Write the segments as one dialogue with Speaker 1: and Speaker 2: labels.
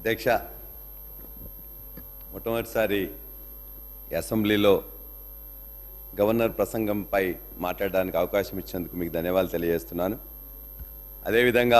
Speaker 1: అధ్యక్ష మొట్టమొదటిసారి ఈ అసెంబ్లీలో గవర్నర్ ప్రసంగంపై మాట్లాడడానికి అవకాశం ఇచ్చినందుకు మీకు ధన్యవాదాలు తెలియజేస్తున్నాను అదేవిధంగా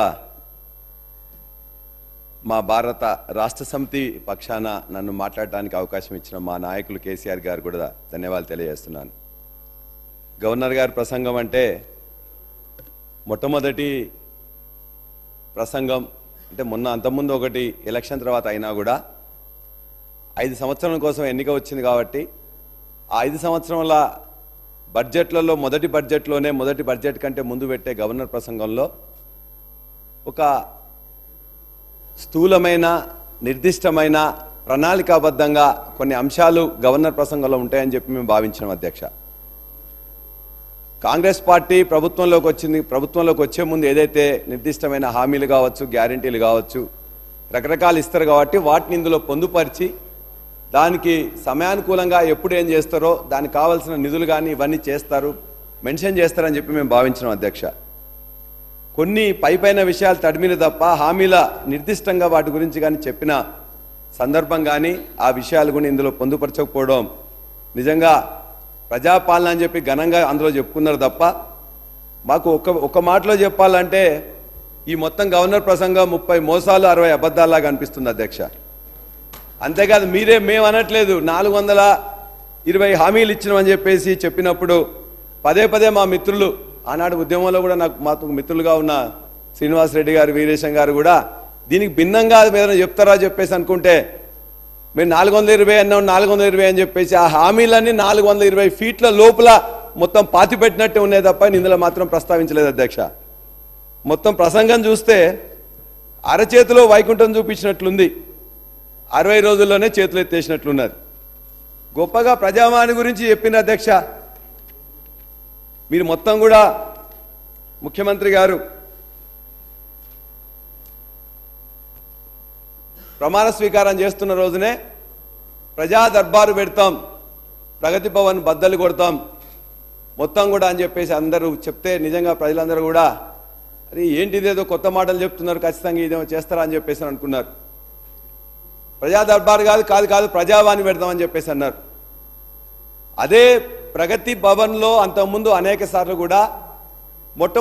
Speaker 1: మా భారత రాష్ట్ర సమితి పక్షాన నన్ను మాట్లాడడానికి అవకాశం ఇచ్చిన మా నాయకులు కేసీఆర్ గారు కూడా ధన్యవాదాలు తెలియజేస్తున్నాను గవర్నర్ గారి ప్రసంగం అంటే మొట్టమొదటి ప్రసంగం అంటే మొన్న అంతకుముందు ఒకటి ఎలక్షన్ తర్వాత అయినా కూడా ఐదు సంవత్సరాల కోసం ఎన్నిక వచ్చింది కాబట్టి ఆ ఐదు సంవత్సరాల బడ్జెట్లలో మొదటి బడ్జెట్లోనే మొదటి బడ్జెట్ కంటే ముందు పెట్టే గవర్నర్ ప్రసంగంలో ఒక స్థూలమైన నిర్దిష్టమైన ప్రణాళికాబద్ధంగా కొన్ని అంశాలు గవర్నర్ ప్రసంగంలో ఉంటాయని చెప్పి మేము భావించినాం అధ్యక్ష కాంగ్రెస్ పార్టీ ప్రభుత్వంలోకి వచ్చింది ప్రభుత్వంలోకి వచ్చే ముందు ఏదైతే నిర్దిష్టమైన హామీలు కావచ్చు గ్యారంటీలు కావచ్చు రకరకాలు ఇస్తారు కాబట్టి వాటిని ఇందులో పొందుపరిచి దానికి సమయానుకూలంగా ఎప్పుడు ఏం చేస్తారో దానికి కావాల్సిన నిధులు కానీ ఇవన్నీ చేస్తారు మెన్షన్ చేస్తారని చెప్పి మేము భావించినాం అధ్యక్ష కొన్ని పై పైన విషయాలు తడిమిన తప్ప హామీల నిర్దిష్టంగా వాటి గురించి కానీ చెప్పిన సందర్భం కానీ ఆ విషయాలు కూడా ఇందులో పొందుపరచకపోవడం నిజంగా ప్రజాపాలన అని చెప్పి ఘనంగా అందులో చెప్పుకున్నారు తప్ప మాకు ఒక ఒక మాటలో చెప్పాలంటే ఈ మొత్తం గవర్నర్ ప్రసంగం ముప్పై మోసాలు అరవై అబద్ధాలాగా అనిపిస్తుంది అధ్యక్ష అంతేకాదు మీరే మేము అనట్లేదు నాలుగు వందల ఇరవై హామీలు ఇచ్చినామని చెప్పేసి చెప్పినప్పుడు పదే పదే మా మిత్రులు ఆనాడు ఉద్యమంలో కూడా నాకు మాకు మిత్రులుగా ఉన్న శ్రీనివాసరెడ్డి గారు వీరేశం గారు కూడా దీనికి భిన్నంగా ఏదైనా చెప్తారా చెప్పేసి అనుకుంటే మేము నాలుగు వందల ఇరవై అన్నాం నాలుగు వందల ఇరవై అని చెప్పేసి ఆ హామీలన్నీ నాలుగు వందల ఇరవై ఫీట్ల లోపల మొత్తం పాతి పెట్టినట్టే ఉన్నాయి తప్ప ఇందులో మాత్రం ప్రస్తావించలేదు అధ్యక్ష మొత్తం ప్రసంగం చూస్తే అరచేతిలో వైకుంఠం చూపించినట్లుంది అరవై రోజుల్లోనే చేతులు ఎత్తేసినట్లున్నది గొప్పగా ప్రజావాణి గురించి చెప్పిన అధ్యక్ష మీరు మొత్తం కూడా ముఖ్యమంత్రి గారు ప్రమాణ స్వీకారం చేస్తున్న రోజునే ప్రజా దర్బారు పెడతాం ప్రగతి భవన్ బద్దలు కొడతాం మొత్తం కూడా అని చెప్పేసి అందరూ చెప్తే నిజంగా ప్రజలందరూ కూడా అరే ఏంటిది ఏదో కొత్త మాటలు చెప్తున్నారు ఖచ్చితంగా ఇదేమో చేస్తారా అని చెప్పేసి అనుకున్నారు ప్రజా దర్బార్ కాదు కాదు కాదు ప్రజావాణి పెడదామని చెప్పేసి అన్నారు అదే ప్రగతి భవన్లో అంతకుముందు అనేక సార్లు కూడా మొట్ట